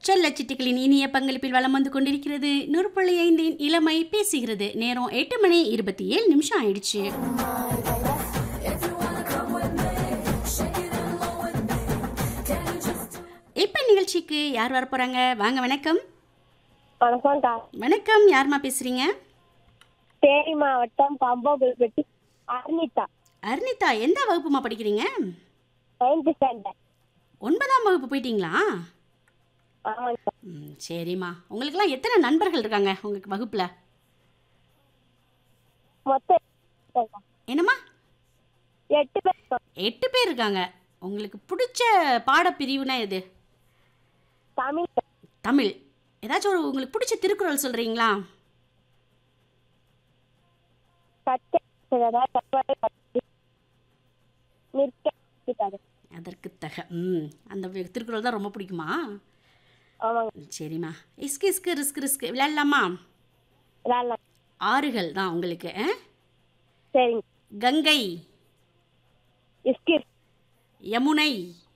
சொல்லச்சிட்டுகளின் இனிய பங்களிப்பில் வலம் வந்து கொண்டிருக்கிறது நூறு புள்ளி ஐந்தின் இளமை பேசுகிறது நேரம் எட்டு மணி இருபத்தி ஏழு நிமிஷம் ஆயிடுச்சு இப்ப நிகழ்ச்சிக்கு யார் வர போறாங்க வாங்க வணக்கம் வணக்கம்க்கா வணக்கம் யாருமா பேசுறீங்க தேனி மாவட்டம் பம்போகுல்பட்டி அர்னிதா அர்னிதா எந்த வகுப்புமா படிக்கிறீங்க நைன்த் ஸ்டாண்டர்ட் ஒன்பதாம் வகுப்பு போயிட்டீங்களா ஆமாங்கக்கா ம், சரிம்மா உங்களுக்கெல்லாம் எத்தனை நண்பர்கள் இருக்காங்க உங்களுக்கு வகுப்புல மொத்தம் எட்டுக்கா. என்னம்மா எட்டு பேர் இருக்கோம். எட்டு பேர் இருக்காங்க உங்களுக்கு பிடிச்ச பாடப்பிரிவுனா எது தமிழ் தமிழ் ஏதாச்சும் ஒரு உங்களுக்கு பிடிச்ச திருக்குறள் சொல்றீங்களா கற்க கற்பனை கற்று நிற்க கற்பித்தாரு. அதற்கு தக ம் அந்த வி- திருக்குறள் தான் ரொம்ப பிடிக்குமா ஆமாங்க சரிம்மா இஸ்கு இஸ்கு ரிஸ்க் ரிஸ்க் விளையாடலாமா விளாட்லாம் ஆறுகள் தான் உங்களுக்கு ஆ? சரிங்க கங்கை இஸ்கிர் யமுனை